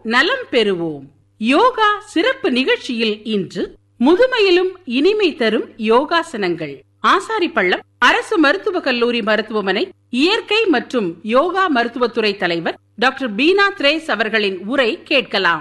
நலம் பெறுவோம் யோகா சிறப்பு நிகழ்ச்சியில் இன்று முதுமையிலும் இனிமை தரும் யோகாசனங்கள் ஆசாரிப்பள்ளம் அரசு மருத்துவக் கல்லூரி மருத்துவமனை இயற்கை மற்றும் யோகா மருத்துவத்துறை தலைவர் டாக்டர் பீனா த்ரேஸ் அவர்களின் உரை கேட்கலாம்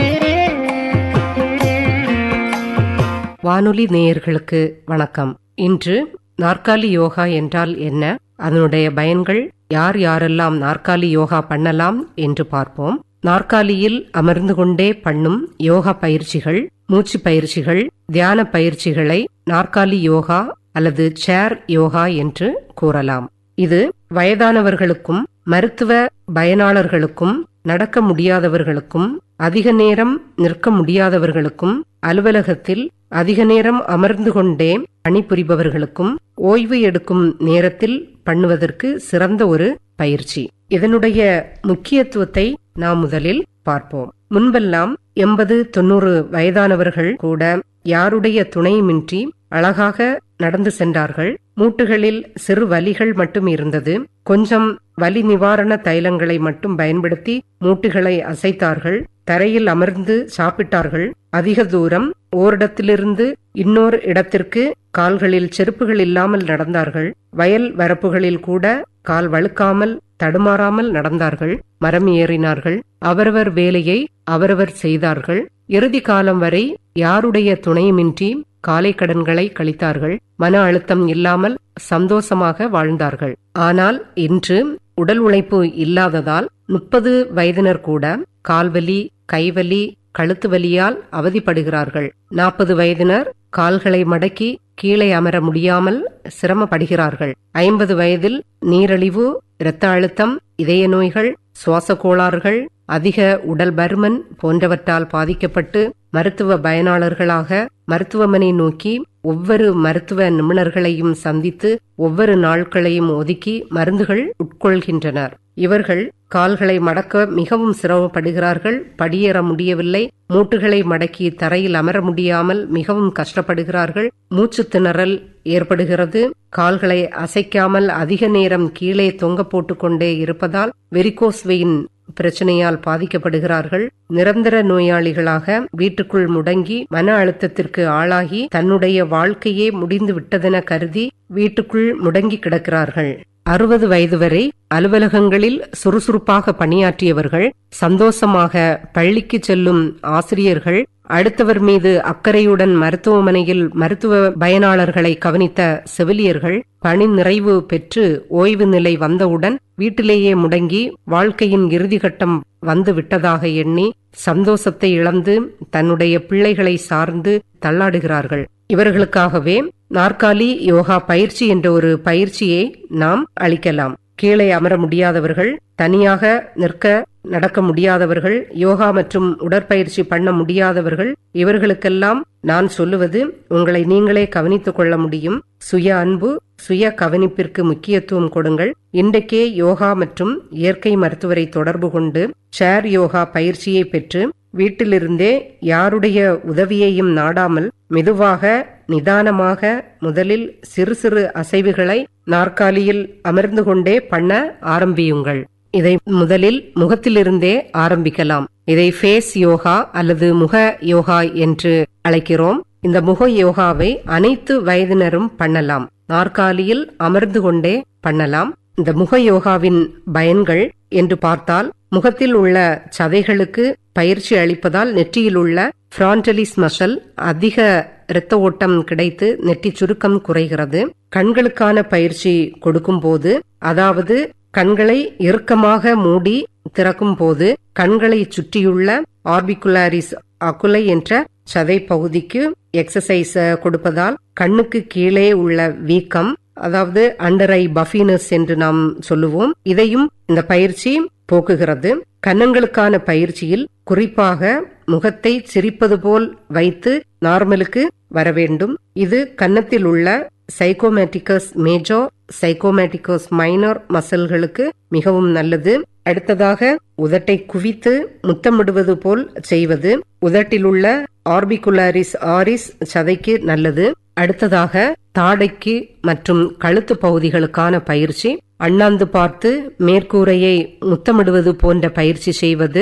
வானொலி நேயர்களுக்கு வணக்கம் இன்று நாற்காலி யோகா என்றால் என்ன அதனுடைய பயன்கள் யார் யாரெல்லாம் நாற்காலி யோகா பண்ணலாம் என்று பார்ப்போம் நாற்காலியில் அமர்ந்து கொண்டே பண்ணும் யோகா பயிற்சிகள் மூச்சு பயிற்சிகள் தியான பயிற்சிகளை நாற்காலி யோகா அல்லது சேர் யோகா என்று கூறலாம் இது வயதானவர்களுக்கும் மருத்துவ பயனாளர்களுக்கும் நடக்க முடியாதவர்களுக்கும் அதிக நேரம் நிற்க முடியாதவர்களுக்கும் அலுவலகத்தில் அதிக நேரம் அமர்ந்து கொண்டே பணிபுரிபவர்களுக்கும் ஓய்வு எடுக்கும் நேரத்தில் பண்ணுவதற்கு சிறந்த ஒரு பயிற்சி இதனுடைய முக்கியத்துவத்தை நாம் முதலில் பார்ப்போம் முன்பெல்லாம் எண்பது தொண்ணூறு வயதானவர்கள் கூட யாருடைய துணையுமின்றி அழகாக நடந்து சென்றார்கள் மூட்டுகளில் சிறு வலிகள் மட்டும் இருந்தது கொஞ்சம் வலி நிவாரண தைலங்களை மட்டும் பயன்படுத்தி மூட்டுகளை அசைத்தார்கள் தரையில் அமர்ந்து சாப்பிட்டார்கள் அதிக தூரம் ஓரிடத்திலிருந்து இன்னொரு இடத்திற்கு கால்களில் செருப்புகள் இல்லாமல் நடந்தார்கள் வயல் வரப்புகளில் கூட கால் வழுக்காமல் தடுமாறாமல் நடந்தார்கள் மரம் ஏறினார்கள் அவரவர் வேலையை அவரவர் செய்தார்கள் இறுதி காலம் வரை யாருடைய துணையுமின்றி காலை கடன்களை கழித்தார்கள் மன அழுத்தம் இல்லாமல் சந்தோஷமாக வாழ்ந்தார்கள் ஆனால் இன்று உடல் உழைப்பு இல்லாததால் முப்பது வயதினர் கூட கால்வலி கைவலி கழுத்து வலியால் அவதிப்படுகிறார்கள் நாற்பது வயதினர் கால்களை மடக்கி கீழே அமர முடியாமல் சிரமப்படுகிறார்கள் ஐம்பது வயதில் நீரழிவு இரத்த அழுத்தம் இதய நோய்கள் சுவாச கோளாறுகள் அதிக உடல் பருமன் போன்றவற்றால் பாதிக்கப்பட்டு மருத்துவ பயனாளர்களாக மருத்துவமனை நோக்கி ஒவ்வொரு மருத்துவ நிபுணர்களையும் சந்தித்து ஒவ்வொரு நாட்களையும் ஒதுக்கி மருந்துகள் உட்கொள்கின்றனர் இவர்கள் கால்களை மடக்க மிகவும் சிரமப்படுகிறார்கள் படியேற முடியவில்லை மூட்டுகளை மடக்கி தரையில் அமர முடியாமல் மிகவும் கஷ்டப்படுகிறார்கள் மூச்சு திணறல் ஏற்படுகிறது கால்களை அசைக்காமல் அதிக நேரம் கீழே தொங்க போட்டுக்கொண்டே இருப்பதால் வெரிகோஸ் வெயின் பிரச்சனையால் பாதிக்கப்படுகிறார்கள் நிரந்தர நோயாளிகளாக வீட்டுக்குள் முடங்கி மன அழுத்தத்திற்கு ஆளாகி தன்னுடைய வாழ்க்கையே முடிந்து விட்டதென கருதி வீட்டுக்குள் முடங்கி கிடக்கிறார்கள் அறுபது வயது வரை அலுவலகங்களில் சுறுசுறுப்பாக பணியாற்றியவர்கள் சந்தோஷமாக பள்ளிக்கு செல்லும் ஆசிரியர்கள் அடுத்தவர் மீது அக்கறையுடன் மருத்துவமனையில் மருத்துவ பயனாளர்களை கவனித்த செவிலியர்கள் பணி நிறைவு பெற்று ஓய்வு நிலை வந்தவுடன் வீட்டிலேயே முடங்கி வாழ்க்கையின் இறுதிக்கட்டம் வந்து விட்டதாக எண்ணி சந்தோஷத்தை இழந்து தன்னுடைய பிள்ளைகளை சார்ந்து தள்ளாடுகிறார்கள் இவர்களுக்காகவே நாற்காலி யோகா பயிற்சி என்ற ஒரு பயிற்சியை நாம் அளிக்கலாம் கீழே அமர முடியாதவர்கள் தனியாக நிற்க நடக்க முடியாதவர்கள் யோகா மற்றும் உடற்பயிற்சி பண்ண முடியாதவர்கள் இவர்களுக்கெல்லாம் நான் சொல்லுவது உங்களை நீங்களே கவனித்துக் கொள்ள முடியும் சுய அன்பு சுய கவனிப்பிற்கு முக்கியத்துவம் கொடுங்கள் இன்றைக்கே யோகா மற்றும் இயற்கை மருத்துவரை தொடர்பு கொண்டு ஷேர் யோகா பயிற்சியை பெற்று வீட்டிலிருந்தே யாருடைய உதவியையும் நாடாமல் மெதுவாக நிதானமாக முதலில் சிறு சிறு அசைவுகளை நாற்காலியில் அமர்ந்து கொண்டே பண்ண ஆரம்பியுங்கள் இதை முதலில் முகத்திலிருந்தே ஆரம்பிக்கலாம் இதை ஃபேஸ் யோகா அல்லது முக யோகா என்று அழைக்கிறோம் இந்த முக யோகாவை அனைத்து வயதினரும் பண்ணலாம் நாற்காலியில் அமர்ந்து கொண்டே பண்ணலாம் இந்த முக யோகாவின் பயன்கள் என்று பார்த்தால் முகத்தில் உள்ள சதைகளுக்கு பயிற்சி அளிப்பதால் நெற்றியில் உள்ள பிரான்டலிஸ் மசல் அதிக இரத்த ஓட்டம் கிடைத்து நெற்றி சுருக்கம் குறைகிறது கண்களுக்கான பயிற்சி கொடுக்கும் போது அதாவது கண்களை இறுக்கமாக மூடி திறக்கும் போது கண்களை சுற்றியுள்ள ஆர்பிகுலாரிஸ் அகுலை என்ற சதை பகுதிக்கு எக்ஸசைஸ் கொடுப்பதால் கண்ணுக்கு கீழே உள்ள வீக்கம் அதாவது அண்டர் ஐ பஃபினஸ் என்று நாம் சொல்லுவோம் இதையும் இந்த பயிற்சி போக்குகிறது கன்னங்களுக்கான பயிற்சியில் குறிப்பாக முகத்தை சிரிப்பது போல் வைத்து நார்மலுக்கு வர வேண்டும் இது கன்னத்தில் உள்ள சைக்கோமேட்டிகஸ் மேஜோ சைக்கோமேட்டிகஸ் மைனர் மசில்களுக்கு மிகவும் நல்லது அடுத்ததாக உதட்டை குவித்து முத்தமிடுவது போல் செய்வது உதட்டில் உள்ள ஆர்பிகுலாரிஸ் ஆரிஸ் சதைக்கு நல்லது அடுத்ததாக தாடைக்கு மற்றும் கழுத்து பகுதிகளுக்கான பயிற்சி அண்ணாந்து பார்த்து மேற்கூரையை முத்தமிடுவது போன்ற பயிற்சி செய்வது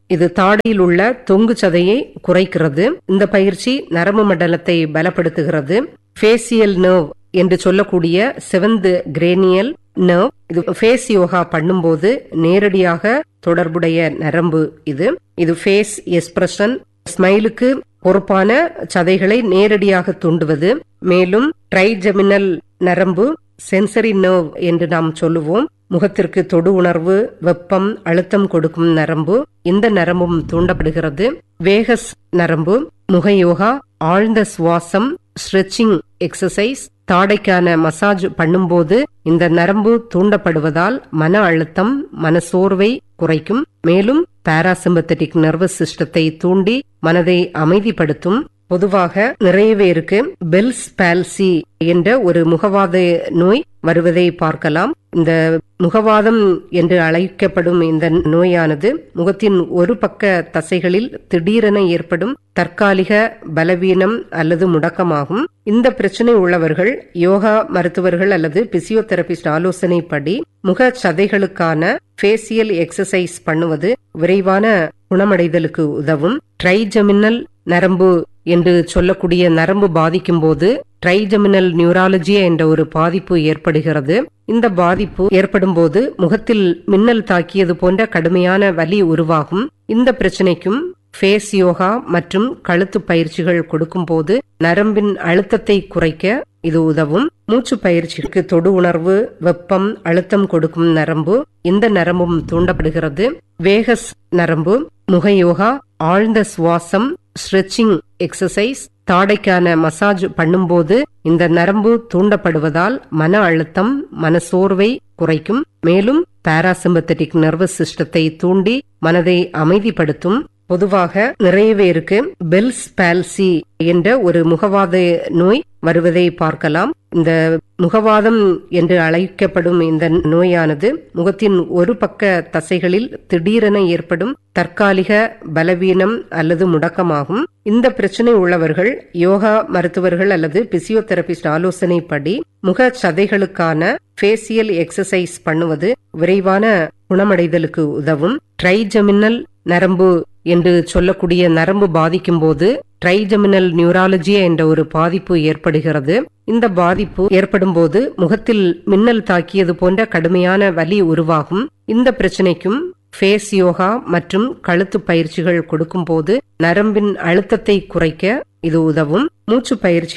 இது தாடையில் உள்ள தொங்கு சதையை குறைக்கிறது இந்த பயிற்சி நரம்பு மண்டலத்தை பலப்படுத்துகிறது ஃபேசியல் நர்வ் என்று சொல்லக்கூடிய செவன்த் கிரேனியல் நர்வ் இது ஃபேஸ் யோகா பண்ணும்போது நேரடியாக தொடர்புடைய நரம்பு இது இது ஃபேஸ் எக்ஸ்பிரஷன் ஸ்மைலுக்கு பொறுப்பான சதைகளை நேரடியாக தூண்டுவது மேலும் ட்ரைஜெமினல் நரம்பு சென்சரி நர்வ் என்று நாம் சொல்லுவோம் முகத்திற்கு தொடு உணர்வு வெப்பம் அழுத்தம் கொடுக்கும் நரம்பு இந்த நரம்பும் தூண்டப்படுகிறது வேகஸ் நரம்பு முக யோகா ஆழ்ந்த சுவாசம் ஸ்ட்ரெச்சிங் எக்ஸசைஸ் தாடைக்கான மசாஜ் பண்ணும்போது இந்த நரம்பு தூண்டப்படுவதால் மன அழுத்தம் மனசோர்வை குறைக்கும் மேலும் பாராசிம்பத்தட்டிக் நர்வஸ் சிஸ்டத்தை தூண்டி மனதை அமைதிப்படுத்தும் பொதுவாக நிறைய பேருக்கு பெல்ஸ் பால்சி என்ற ஒரு முகவாத நோய் வருவதை பார்க்கலாம் இந்த முகவாதம் என்று அழைக்கப்படும் இந்த நோயானது முகத்தின் ஒரு பக்க தசைகளில் திடீரென ஏற்படும் தற்காலிக பலவீனம் அல்லது முடக்கமாகும் இந்த பிரச்சனை உள்ளவர்கள் யோகா மருத்துவர்கள் அல்லது பிசியோதெரபிஸ்ட் ஆலோசனைப்படி முக சதைகளுக்கான ஃபேசியல் எக்ஸசைஸ் பண்ணுவது விரைவான குணமடைதலுக்கு உதவும் ட்ரைஜெமினல் நரம்பு என்று சொல்லக்கூடிய நரம்பு பாதிக்கும் போது ட்ரைஜெமினல் நியூராலஜியா என்ற ஒரு பாதிப்பு ஏற்படுகிறது இந்த பாதிப்பு ஏற்படும் போது முகத்தில் மின்னல் தாக்கியது போன்ற கடுமையான வலி உருவாகும் இந்த பிரச்சனைக்கும் ஃபேஸ் யோகா மற்றும் கழுத்து பயிற்சிகள் கொடுக்கும் போது நரம்பின் அழுத்தத்தை குறைக்க இது உதவும் மூச்சு பயிற்சிக்கு தொடு உணர்வு வெப்பம் அழுத்தம் கொடுக்கும் நரம்பு இந்த நரம்பும் தூண்டப்படுகிறது வேகஸ் நரம்பு முக யோகா ஆழ்ந்த சுவாசம் ஸ்ட்ரெச்சிங் எக்ஸசைஸ் தாடைக்கான மசாஜ் பண்ணும்போது இந்த நரம்பு தூண்டப்படுவதால் மன அழுத்தம் மனசோர்வை குறைக்கும் மேலும் பாராசிம்பத்தட்டிக் நர்வஸ் சிஸ்டத்தை தூண்டி மனதை அமைதிப்படுத்தும் பொதுவாக நிறைய பேருக்கு பெல்ஸ் பால்சி என்ற ஒரு முகவாத நோய் வருவதை பார்க்கலாம் இந்த முகவாதம் என்று அழைக்கப்படும் இந்த நோயானது முகத்தின் ஒரு பக்க தசைகளில் திடீரென ஏற்படும் தற்காலிக பலவீனம் அல்லது முடக்கமாகும் இந்த பிரச்சனை உள்ளவர்கள் யோகா மருத்துவர்கள் அல்லது பிசியோதெரபிஸ்ட் ஆலோசனைப்படி முக சதைகளுக்கான ஃபேசியல் எக்ஸசைஸ் பண்ணுவது விரைவான குணமடைதலுக்கு உதவும் ட்ரைஜெமினல் நரம்பு என்று சொல்லக்கூடிய நரம்பு பாதிக்கும் போது ட்ரைஜெமினல் நியூராலஜியா என்ற ஒரு பாதிப்பு ஏற்படுகிறது இந்த பாதிப்பு ஏற்படும் போது முகத்தில் மின்னல் தாக்கியது போன்ற கடுமையான வலி உருவாகும் இந்த பிரச்சனைக்கும் ஃபேஸ் யோகா மற்றும் கழுத்து பயிற்சிகள் கொடுக்கும் போது நரம்பின் அழுத்தத்தை குறைக்க இது உதவும் மூச்சு பயிற்சி